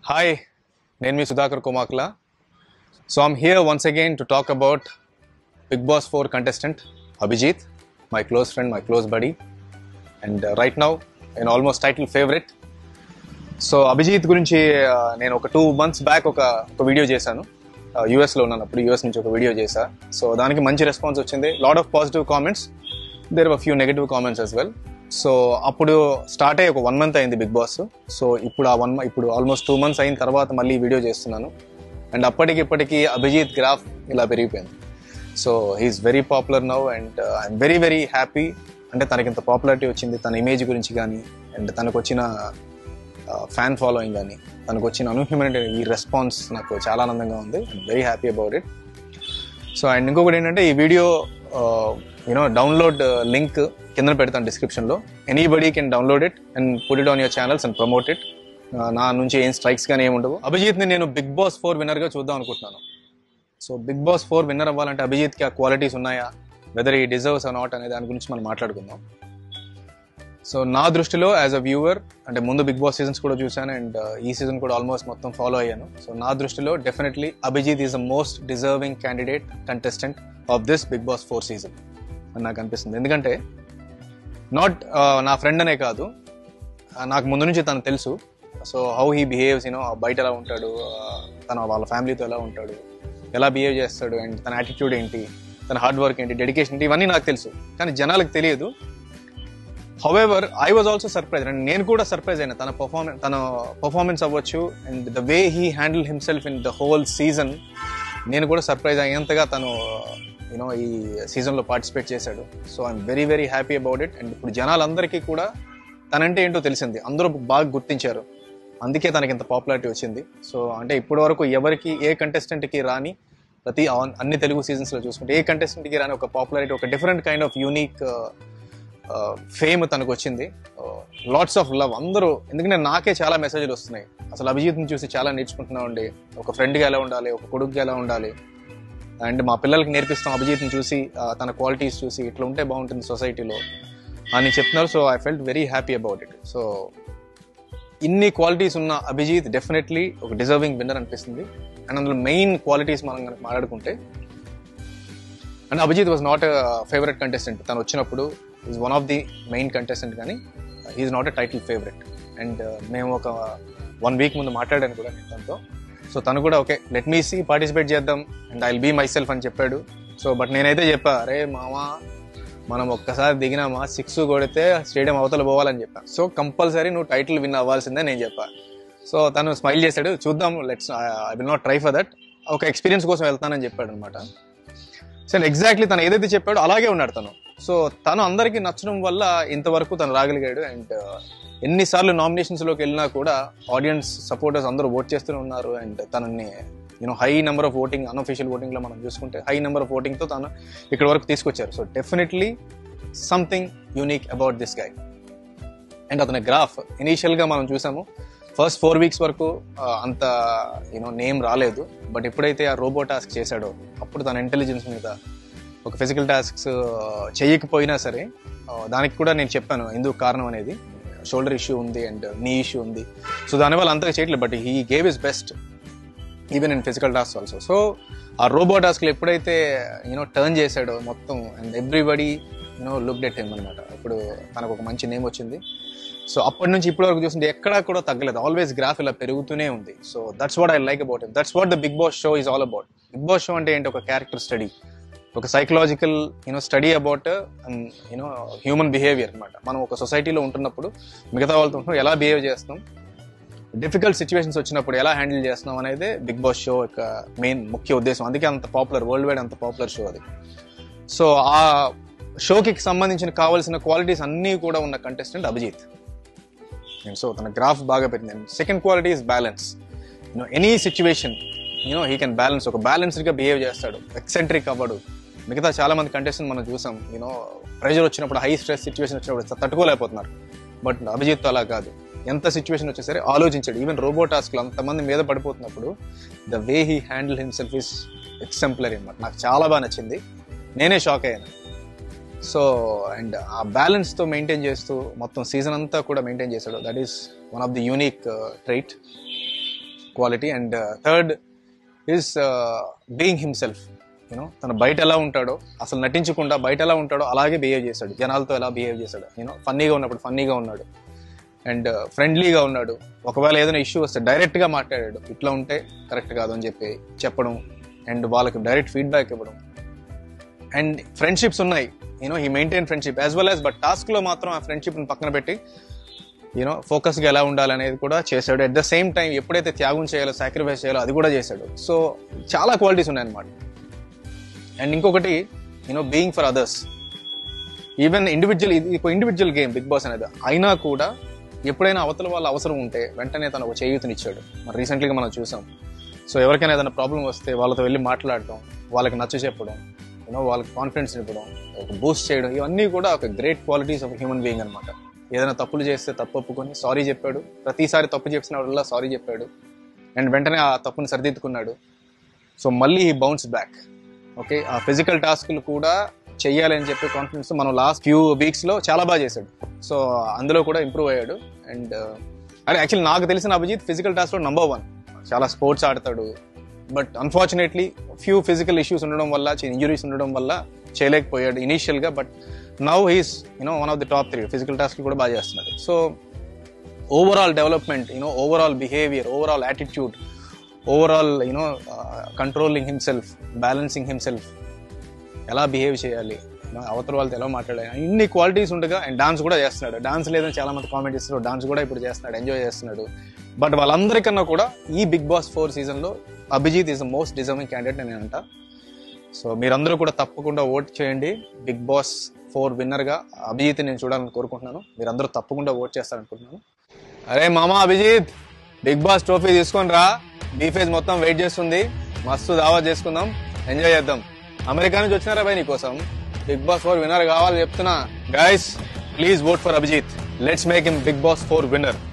hi నేను మీ సుధాకర్ కుమాక్లా so I'm here once again to talk about Bigg Boss four contestant Abhijeet my close friend my close buddy and right now నేను almost title favourite so Abhijeet గురించి uh, నేను ఒక two months back ఒక ఒక video చేశాను యూఎస్లో ఉన్నాను అప్పుడు యూఎస్ నుంచి ఒక వీడియో చేశా సో దానికి మంచి రెస్పాన్స్ వచ్చింది lot of positive comments there are few negative comments as well so అప్పుడు స్టార్ట్ అయ్యి ఒక వన్ మంత్ అయింది బిగ్ బాస్ సో ఇప్పుడు ఆ వన్ ఇప్పుడు ఆల్మోస్ట్ టూ మంత్స్ అయిన తర్వాత మళ్ళీ ఈ వీడియో చేస్తున్నాను అండ్ అప్పటికి ఇప్పటికి అభిజిత్ గ్రాఫ్ ఇలా పెరిగిపోయింది so he's very popular now and I'm very very happy అంటే తనకి ఇంత పాపులారిటీ వచ్చింది తన ఇమేజ్ గురించి కానీ అండ్ తనకు వచ్చిన ఫ్యాన్ ఫాలోయింగ్ కానీ తనకు వచ్చిన అనూహ్యమైన ఈ రెస్పాన్స్ నాకు చాలా ఆనందంగా ఉంది I'm very happy about it so and ఇంకొకటి ఏంటంటే ఈ వీడియో యూనో డౌన్లోడ్ లింక్ కింద పెడతాను డిస్క్రిప్షన్లో anybody can download it and put it on your channels and promote it నా నుంచి ఏం స్ట్రైక్స్ కానీ ఏమి ఉండవు అభిజిత్ని నేను బిగ్ బాస్ ఫోర్ విన్నర్గా చూద్దాం అనుకుంటున్నాను so Bigg Boss four winner అవ్వాలంటే అభిజిత్కి ఆ క్వాలిటీస్ ఉన్నాయా వెదర్ ఈ డిజర్వ్స్ అ నాట్ అనే దాని గురించి మనం మాట్లాడుకుందాం సో నా దృష్టిలో యాజ్ అ వ్యూవర్ అంటే ముందు బిగ్ బాస్ సీజన్స్ కూడా చూశాను అండ్ ఈ సీజన్ కూడా ఆల్మోస్ట్ మొత్తం ఫాలో అయ్యాను సో నా దృష్టిలో definitely Abhijeet is the most deserving candidate contestant of this Bigg Boss four season అని నాకు అనిపిస్తుంది ఎందుకంటే నాట్ నా ఫ్రెండ్ అనే కాదు uh, నాకు ముందు నుంచి తను తెలుసు so how he behaves you know బయట ఎలా ఉంటాడు uh, తన వాళ్ళ ఫ్యామిలీతో ఎలా ఉంటాడు ఎలా బిహేవ్ చేస్తాడు అండ్ తన యాటిట్యూడ్ ఏంటి తన హార్డ్ వర్క్ ఏంటి డెడికేషన్ ఏంటి ఇవన్నీ నాకు తెలుసు కానీ జనాలకు తెలియదు however I was also surprise and నేను కూడా సర్ప్రైజ్ అయినా తన పర్ఫార్మెన్స్ తన పర్ఫార్మెన్స్ అవ్వచ్చు and the way he handle himself in the whole season నేను కూడా సర్ప్రైజ్ అయ్యేంతగా తను యూనో ఈ సీజన్లో పార్టిసిపేట్ చేశాడు so I'm very very happy about it and ఇప్పుడు జనాలందరికీ కూడా తనంటే ఏంటో తెలిసింది అందరూ బాగా గుర్తించారు అందుకే తనకి ఇంత పాపులారిటీ వచ్చింది సో అంటే ఇప్పటి వరకు ఎవరికి ఏ కంటెస్టెంట్కి రాని ప్రతి ఆన్- అన్ని తెలుగు సీజన్స్లో చూసుకుంటే ఏ కంటెస్టెంట్కి రాని ఒక పాపులారిటీ ఒక different kind of unique fame తనకు వచ్చింది లాట్స్ ఆఫ్ లవ్ అందరూ ఎందుకంటే నాకే చాలా మెసేజ్లు వస్తున్నాయి అసలు అభిజిత్ని చూసి చాలా నేర్చుకుంటున్నామండి ఒక ఫ్రెండ్గా ఎలా ఉండాలి ఒక కొడుకుగా ఎలా ఉండాలి అండ్ మా పిల్లలకి నేర్పిస్తాం అభిజిత్ని చూసి ఆ, తన క్వాలిటీస్ చూసి ఇట్లా ఉంటే బాగుంటుంది సొసైటీలో అని చెప్తున్నారు so I felt very happy about it so ఇన్ని క్వాలిటీస్ ఉన్న అభిజిత్ డెఫినెట్లీ ఒక డిజర్వింగ్ విన్నర్ అనిపిస్తుంది అండ్ అందులో మెయిన్ క్వాలిటీస్ మనం కనుక మాట్లాడుకుంటే and Abhijeet was not favourite contestant తను వచ్చినప్పుడు is one of the main contestant కానీ he's not a title favourite and మేము ఒక వన్ వీక్ ముందు మాట్లాడాను కూడా నేను తనతో సో తను కూడా okay let me see participate చేద్దాం and I will be myself అని చెప్పాడు సో బట్ నేనైతే చెప్పా అరే మామా మనం ఒక్కసారి దిగినామా సిక్స్ కొడితే స్టేడియం అవతల పోవాలని చెప్పా సో కంపల్సరీ నువ్వు టైటిల్ విన్ అవ్వాల్సిందే నేను చెప్పా సో తను స్మైల్ చేశాడు చూద్దాం let's I will not try for that ఒక ఎక్స్పీరియన్స్ కోసం వెళ్తానని చెప్పాడు అనమాట సో ఎగ్జాక్ట్లీ తను ఏదైతే చెప్పాడో అలాగే ఉన్నాడు తను సో తను అందరికీ నచ్చడం వల్ల ఇంతవరకు తను రాగలిగాడు అండ్ ఎన్నిసార్లు నామినేషన్స్ లోకి వెళ్ళినా కూడా ఆడియన్స్ సపోర్టర్స్ అందరూ ఓట్ చేస్తూనే ఉన్నారు అండ్ తనని you know high number of voting unofficial voting లో మనం చూసుకుంటే హై నెంబర్ ఆఫ్ ఓటింగ్ తో తను ఇక్కడ వరకు తీసుకొచ్చారు so definitely something unique about this guy and అతని గ్రాఫ్ ఇనీషియల్ గా మనం చూసాము ఫస్ట్ ఫోర్ వీక్స్ వరకు ఆ, అంత యూనో నేమ్ రాలేదు బట్ ఎప్పుడైతే ఆ రోబో టాస్క్ చేశాడో అప్పుడు తన ఇంటెలిజెన్స్ మీద ఒక ఫిజికల్ టాస్క్స్ చేయకపోయినా సరే ఆ, దానికి కూడా నేను చెప్పాను ఎందుకు కారణం అనేది షోల్డర్ ఇష్యూ ఉంది అండ్ నీ ఇష్యూ ఉంది సో దానివల్ల అంతగా చేయట్లేదు but he gave his best even in physical task also so ఆ రోబో టాస్క్లు ఎప్పుడైతే యూనో టర్న్ చేశాడో మొత్తం and everybody you know look at him అనమాట ఇప్పుడు తనకు ఒక మంచి నేమ్ వచ్చింది సో అప్పటి నుంచి ఇప్పటి వరకు చూస్తుంటే ఎక్కడా కూడా తగ్గలేదు ఆల్వేస్ గ్రాఫ్ ఇలా పెరుగుతూనే ఉంది so that's what I like about him that's what the Bigg Boss show is all about Bigg Boss show అంటే ఏంటి ఒక క్యారెక్టర్ స్టడీ ఒక psychological you know study about you know human behaviour అనమాట మనం ఒక సొసైటీలో ఉంటున్నప్పుడు మిగతా వాళ్ళతో ఉంటున్నప్పుడు ఎలా బిహేవ్ చేస్తాం డిఫికల్ట్ సిచ్యువేషన్స్ వచ్చినప్పుడు ఎలా హ్యాండిల్ చేస్తున్నాం అనేది బిగ్ బాస్ షో యొక్క మెయిన్ ముఖ్య ఉద్దేశం అందుకే అంత పాపులర్ వరల్డ్ వైడ్ అంత పాపులర్ షో అది సో ఆ షోకి సంబంధించిన కావాల్సిన క్వాలిటీస్ అన్నీ కూడా ఉన్న కంటెస్టెంట్ అభిజిత్ అండ్ సో తన గ్రాఫ్ బాగా పెట్టింది second quality is balance you know any situation you know he can balance ఒక బ్యాలెన్స్డ్గా బిహేవ్ చేస్తాడు ఎక్సెంట్రిక్ అవ్వడు మిగతా చాలా మంది కంటెస్టెంట్ మనం చూసాం యూనో ప్రెషర్ వచ్చినప్పుడు హై స్ట్రెస్ సిచ్యువేషన్ వచ్చినప్పుడు తట్టుకోలేకపోతున్నారు బట్ అభిజిత్ అలా కాదు ఎంత సిచ్యువేషన్ వచ్చే సరే ఆలోచించాడు ఈవెన్ రోబో టాస్క్లు అంతమంది మీద పడిపోతున్నప్పుడు the way he handle himself is exemplary అనమాట నాకు చాలా బాగా నచ్చింది నేనే షాక్ అయ్యాను సో అండ్ ఆ బ్యాలెన్స్తో మెయింటైన్ చేస్తూ మొత్తం సీజన్ అంతా కూడా మెయింటైన్ చేశాడు that is one of the unique trait quality and third is being himself you know తన బయట ఎలా ఉంటాడో అసలు నటించకుండా బయట ఎలా ఉంటాడో అలాగే బిహేవ్ చేశాడు జనాలతో ఎలా బిహేవ్ చేశాడు యూనో ఫన్నీగా ఉన్నప్పుడు ఫన్నీగా ఉన్నాడు అండ్ ఫ్రెండ్లీగా ఉన్నాడు ఒకవేళ ఏదైనా ఇష్యూ వస్తే డైరెక్ట్గా మాట్లాడాడు ఇట్లా ఉంటే కరెక్ట్ కాదు అని చెప్పి చెప్పడం అండ్ వాళ్ళకి డైరెక్ట్ ఫీడ్బ్యాక్ ఇవ్వడం అండ్ ఫ్రెండ్షిప్స్ ఉన్నాయి you know he maintain friendship as well as but టాస్క్లో మాత్రం ఆ ఫ్రెండ్షిప్ని పక్కన పెట్టి యూనో ఫోకస్గా ఎలా ఉండాలనేది కూడా చేశాడు అట్ ద సేమ్ టైం ఎప్పుడైతే త్యాగం చేయాలో సాక్రిఫైస్ చేయాలో అది కూడా చేశాడు సో చాలా క్వాలిటీస్ ఉన్నాయన్నమాట అండ్ ఇంకొకటి you know being for others even individual ఇది ఒక ఇండివిజువల్ గేమ్ బిగ్ బాస్ అనేది అయినా కూడా ఎప్పుడైనా అవతల వాళ్ళ అవసరం ఉంటే వెంటనే తను ఒక చేయూతనిచ్చాడు మరి రీసెంట్లీగా మనం చూసాం సో ఎవరికైనా ఏదైనా ప్రాబ్లం వస్తే వాళ్ళతో వెళ్ళి మాట్లాడటం వాళ్ళకి నచ్చ చెప్పడం యూనో వాళ్ళకి కాన్ఫిడెన్స్ ఇవ్వడం ఒక బూస్ట్ చేయడం ఇవన్నీ కూడా ఒక great qualities of human being అనమాట ఏదైనా తప్పులు చేస్తే తప్పు ఒప్పుకొని సారీ చెప్పాడు ప్రతిసారి తప్పు చేసిన సారీ చెప్పాడు అండ్ వెంటనే ఆ తప్పుని సరిదిద్దుకున్నాడు సో మళ్ళీ ఈ బౌన్స్ బ్యాక్ ఓకే ఆ ఫిజికల్ టాస్క్లు కూడా చెయ్యాలి అని చెప్పి కాన్ఫిడెన్స్ మనం లాస్ట్ ఫ్యూ వీక్స్ లో చాలా బాగా చేశాడు సో అందులో కూడా ఇంప్రూవ్ అయ్యాడు అండ్ అదే యాక్చువల్లీ నాకు తెలిసిన అభిజిత్ ఫిజికల్ టాస్క్ లో నంబర్ వన్ చాలా స్పోర్ట్స్ ఆడతాడు but unfortunately few physical issues ఉండడం వల్ల ఇంజురీస్ ఉండడం వల్ల చేయలేకపోయాడు ఇనీషియల్ గా but now he's you know one of the top three physical task కూడా బాగా చేస్తున్నాడు so overall development you know overall behaviour overall attitude overall you know controlling himself balancing himself ఎలా బిహేవ్ చేయాలి you know, అవతల వాళ్ళతో ఎలా మాట్లాడాలి ఇన్ని క్వాలిటీస్ ఉండగా అండ్ డాన్స్ కూడా చేస్తున్నాడు డాన్స్ లేదని చాలా మంది కామెంట్ చేస్తారు డాన్స్ కూడా ఇప్పుడు చేస్తున్నాడు ఎంజాయ్ చేస్తున్నాడు బట్ వాళ్ళందరికన్నా కూడా ఈ బిగ్ బాస్ ఫోర్ సీజన్లో Abhijeet is the most deserving candidate నేను అంట సో మీరందరూ కూడా తప్పకుండా ఓట్ చేయండి బిగ్ బాస్ ఫోర్ విన్నర్గా అభిజిత్ నేను చూడాలని కోరుకుంటున్నాను మీరందరూ తప్పకుండా ఓట్ చేస్తారనుకుంటున్నాను అరే మామా అభిజిత్ బిగ్ బాస్ ట్రోఫీ తీసుకొని రా బీఫేజ్ మొత్తం వెయిట్ చేస్తుంది మస్తు దావా చేసుకుందాం ఎంజాయ్ చేద్దాం అమెరికా నుంచి వచ్చినారా భయ్ నీకోసం బిగ్ బాస్ ఫోర్ విన్నర్ కావాలి చెప్తున్నా guys please vote for Abhijeet let's make him Bigg Boss four winner